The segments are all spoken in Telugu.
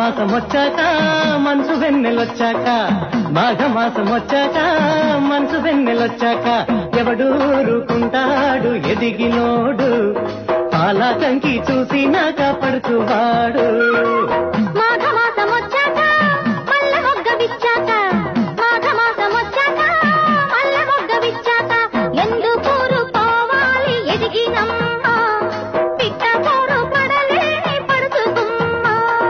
మాఘమాసం వచ్చాక మనసు వెన్నెలొచ్చాక మాఘమాసం వచ్చాక మనసు వెన్నెలొచ్చాక ఎవడూరుకుంటాడు ఎదిగినోడు పాలకంకి చూసి నాక పడుచువాడు మాఘమాసం వచ్చాక మల్ల మొగ్గ విచ్చాక మాఘమాసం వచ్చాక మల్ల మొగ్గ విచ్చాక ఎందుకు పోవాలి ఎదిగినమ్మ పిట్ట పోరు పడలేని పడుచుకుమ్మ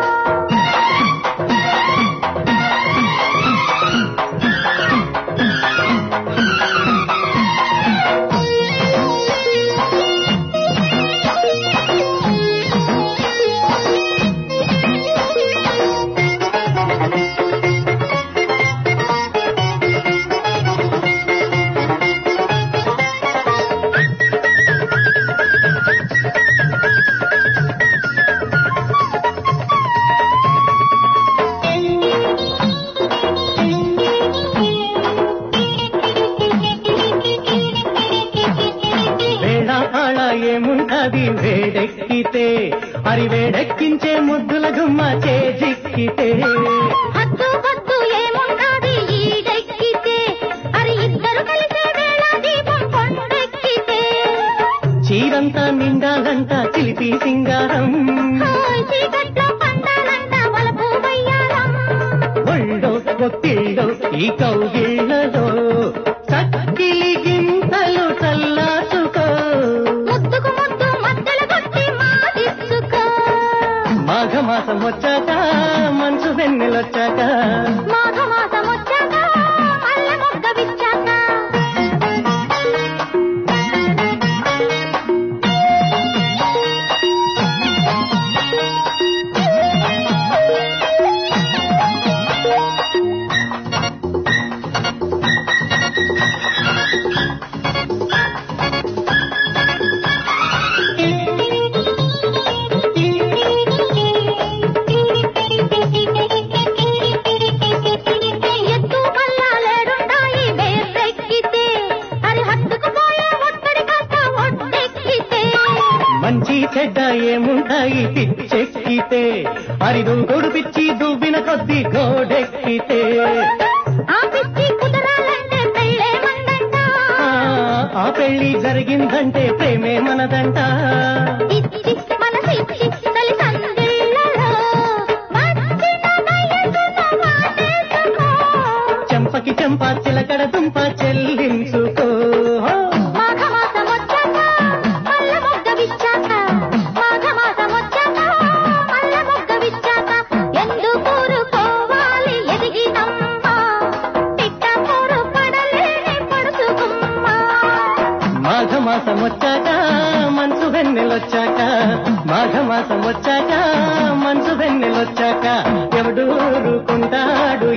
వేళ ఆళ ఏముంటది వేడెక్కితే అరి వేడెక్కించే ముద్దుల గుమ్మ చేజిక్కితే హద్దు హద్దు ఏముంటాది ఈడెక్కితే అరి ఇద్దరు కలిసే వేళ దీపం కొండెక్కితే చీరంతా నిండాలంట చిలిపి సింగారం హాయ్ చీకట్లో పండాలంట వలపు వయ్యారం ఒళ్ళో ఒత్తిళ్ళో ఈ కౌగిళ్ళలో చక్కిలి గింతలు చల్లాచుకో ముద్దుకు ముద్దు మధ్యల కొట్టి మాదిచ్చుకో మాఘమాసం వచ్చాక మనసు వెన్నెలొచ్చాక మాఘమాసం వచ్చాక మల్ల మొగ్గ విచ్చాక ఎత్తు పల్లాలేడుంటాయి వేర్రెక్కితే అరి హద్దుకు పోయే ఒట్టడి కాస్త ఒట్టెక్కితే మంచి చెడ్డ ఏముంటాయి పిచ్చెక్కితే అరిదు గొడు పిచ్చి దువ్విన కొద్ది గోడెక్కితే ఆ పిచ్చి కుదరాలంటే పెళ్ళే మందంట ఆ, ఆ పెళ్లి జరిగిందంటే ప్రేమే మనదంట ఇచ్చి మనసిచ్చి తలి సందిళ్ళలో వచ్చిన వయసున వాటేసుకో. చెంపకి చెంప చిలకడ దుంప చెల్లించుకో మాఘమాసం వచ్చాక మల్ల మొగ్గ విచ్చాక మాఘమాసం వచ్చాక మల్ల మొగ్గ విచ్చాక ఎందుకు ఊరుకోవాలి ఎదిగినమ్మ పిట్ట పోరు పడలేని పడుచుకుమ్మ మాఘమాసం వచ్చాక మనసు వెన్నెలొచ్చాక మాఘమాసం వచ్చాక మనసు వెన్నెలొచ్చాక ఎవడూరుకుంటాడు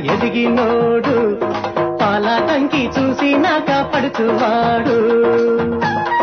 ఎదిగినోడు పాలాటంకి చూసి నాక పడుచువాడు